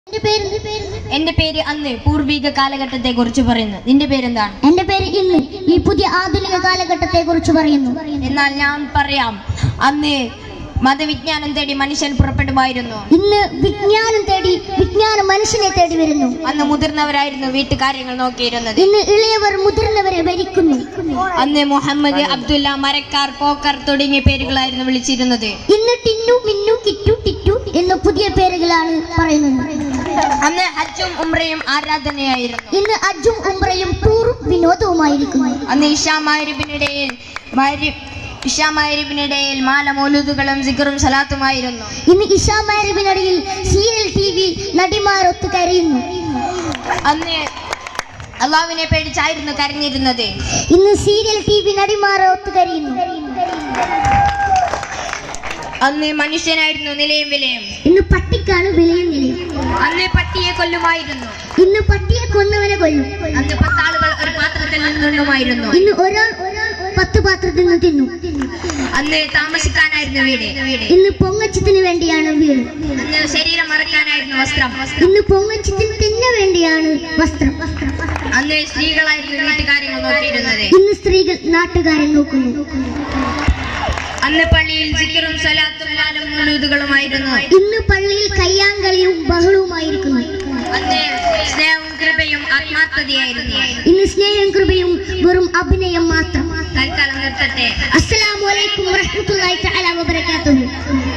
എന്റെ പേര് എന്റെ പേര് അന്ന് പൂർവിക കാലഘട്ടത്തെ കുറിച്ച് പറയുന്നു നിന്റെ പേരെന്താണ് എന്റെ പേര് ഇന്ന് ഈ പുതിയ ആധുനിക കാലഘട്ടത്തെ കുറിച്ച് പറയുന്നു എന്നാൽ ഞാൻ പറയാം അന്ന് മതവിജ്ഞാനം തേടി മനുഷ്യൻ പുറപ്പെടുമായിരുന്നു ഇന്ന് വിജ്ഞാനം തേടി വിജ്ഞാനം മനുഷ്യനെ തേടി വരുന്നു അന്ന് മുതിർന്നവരായിരുന്നു വീട്ടുകാര്യങ്ങൾ നോക്കിയിരുന്നത് ഇന്ന് ഇളയവർ മുതിർന്നവരെ ഭരിക്കുന്നു അന്ന് മുഹമ്മദ് അബ്ദുല്ല മരക്കാർ പോക്കർ തുടങ്ങിയ പേരുകളായിരുന്നു വിളിച്ചിരുന്നത് ഇന്ന് ടിന്നു മിന്നു കിറ്റു ടിറ്റു എന്ന പുതിയ പേരുകളാണ് പറയുന്നത് അന്ന് ഹജ്ജും ഉംറയും ആരാധനയായിരുന്നു ഇന്ന് അജും ഉംറയും ടൂറും വിനോദവുമായിരിക്കുന്നു അന്ന് ഇഷാമാരിബിനിടയിൽ ഇഷാമാരിബിനിടയിൽ മാല മൗലൂദുകളും സിഗറും സലാത്തുമായിരുന്നു ഇന്ന് ഇഷാമാരവിനടിയിൽ സീരിയൽ ടി വി നടിമാരൊത്ത് കരയുന്നു അന്ന് അള്ളാവിനെ പേടിച്ചായിരുന്നു കരഞ്ഞിരുന്നത് ഇന്ന് സീരിയൽ ടി വി നടിമാരൊത്ത് കരയുന്നു അന്ന് മനുഷ്യനായിരുന്നു നിലയും വിലയും ഇന്ന് പട്ടിക്കാണ് വിലയും നിലയും അന്ന് പട്ടിയെ കൊല്ലുമായിരുന്നു ഇന്ന് പട്ടിയെ കൊന്നവനെ കൊല്ലും അന്ന് പത്താളുകൾ ഒരു പാത്രത്തിൽ നിന്നുമായിരുന്നു ഇന്ന് ഒരാൾ പത്ത് പാത്രത്തിൽ നിന്ന് തിന്നു അന്ന് താമസിക്കാനായിരുന്നു വീട് ഇന്ന് പൊങ്ങച്ചത്തിന് വേണ്ടിയാണ് വീട് അന്ന് ശരീരം മറക്കാനായിരുന്നു വസ്ത്രം ഇന്ന് പൊങ്ങച്ചത്തിന് തിന്ന വേണ്ടിയാണ് വസ്ത്രം അന്ന് സ്ത്രീകളായിരുന്നു വീട്ടുകാര്യങ്ങൾ നോക്കിയിരുന്നത് ഇന്ന് സ്ത്രീകൾ നാട്ടുകാരെ നോക്കുന്നു അന്ന് പള്ളിയിൽ സിക്കറും സലാത്തും മാലും മുലൂതുകളുമായിരുന്നു ഇന്ന് പള്ളിയിൽ കയ്യാങ്കളിയും ബഹളവുമായിരിക്കുന്നു അന്ന് സ്നേഹവും കൃപയും ആത്മാർത്ഥതയായിരുന്നു ഇന്ന് സ്നേഹം കൃപയും വെറും അഭിനയം മാത്രം തൽക്കാലം നിർത്തട്ടെ അസ്സലാമു അലൈക്കും വറഹ്മത്തുള്ളാഹി തആല വബറകാതുഹു